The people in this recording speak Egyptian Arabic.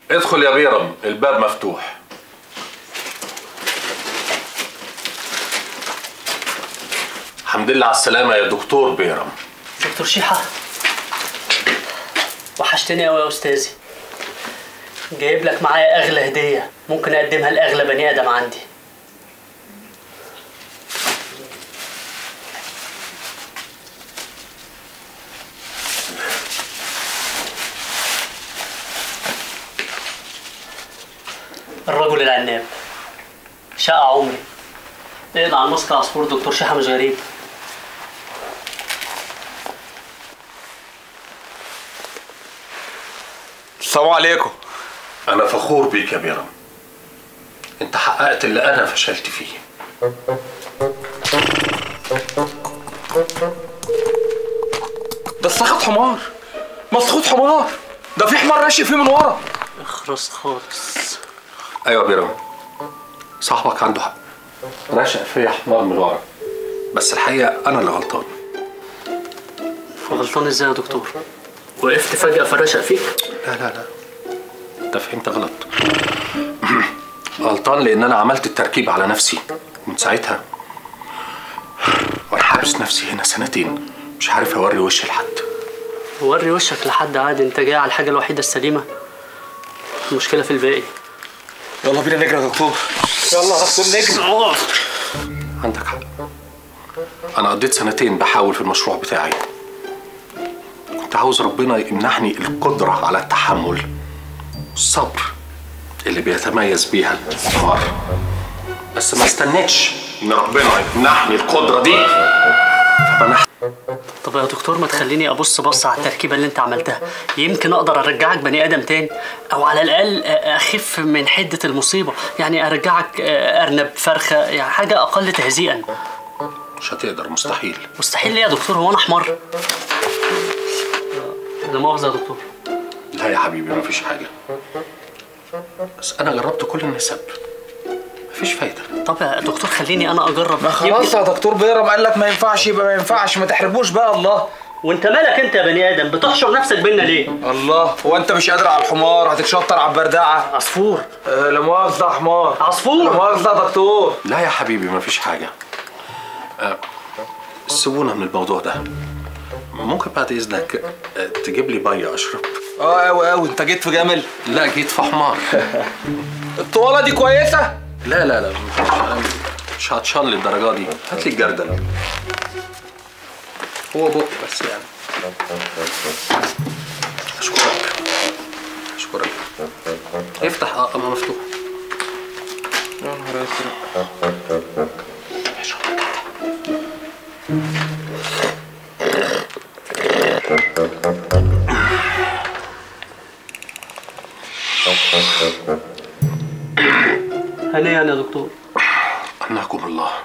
ادخل يا بيرم الباب مفتوح الحمد لله على السلامة يا دكتور بيرم دكتور شيحة وحشتني قوي يا استاذي جايب لك معايا اغلى هدية ممكن اقدمها لاغلى بني ادم عندي الرجل العناب شقى عمري اقلع على المسك عصفور دكتور شيحة مش غريب السلام عليكم أنا فخور بيك يا بيرم أنت حققت اللي أنا فشلت فيه ده السخط حمار مسخوط حمار ده في حمار ماشي فيه من ورا اخرس خالص أيوة يا بيرم صاحبك عنده حق رشق فيا حمار من ورا بس الحقيقة أنا اللي غلطان غلطان ازاي يا دكتور وقفت فجأة فرشق فيك لا لا لا أنت فهمت غلط غلطان لأن أنا عملت التركيب على نفسي ومن ساعتها وأنا حابس نفسي هنا سنتين مش عارف أوري وشي لحد وري وشك لحد عادي انت جاي على الحاجة الوحيدة السليمة المشكلة في الباقي يلا بينا نجري يا دكتور يلا يا دكتور نجري عندك حق أنا قضيت سنتين بحاول في المشروع بتاعي كنت عاوز ربنا يمنحني القدرة على التحمل والصبر اللي بيتميز بيها الكفار بس ما استنيتش إن ربنا يمنحني القدرة دي فمنحت طب يا دكتور ما تخليني ابص بص على التركيبة اللي انت عملتها يمكن اقدر ارجعك بني ادم تاني او على الاقل اخف من حدة المصيبة يعني ارجعك ارنب فرخة يعني حاجة اقل تهزيئا مش هتقدر مستحيل مستحيل ليه يا دكتور هو انا حمار لا مؤاخذة يا دكتور لا يا حبيبي مفيش حاجة بس أنا جربت كل النسب مفيش فايدة طب يا دكتور خليني انا اجرب ما خلاص يا دكتور بيرم قال لك ما ينفعش يبقى ما ينفعش ما تحرجوش بقى الله وانت مالك انت يا بني ادم بتحشر نفسك بينا ليه الله هو انت مش قادر على الحمار هتتشطر على البردعه عصفور آه لا مؤاخذه يا حمار لا عصفور مؤاخذه يا دكتور لا يا حبيبي مفيش حاجة أه سيبونا من الموضوع ده ممكن بعد إذنك أه تجيب لي مية أشرب اه قوي قوي انت جيت في جمل لا جيت في حمار الطواله دي كويسه لا لا لا مش, مش هتشان للدرجة دي هات لي الجردل هو بق بس يعني أشكرك أشكرك افتح اه أما مفتوح يا نهار ازرق هنيئا يا دكتور أنكم الله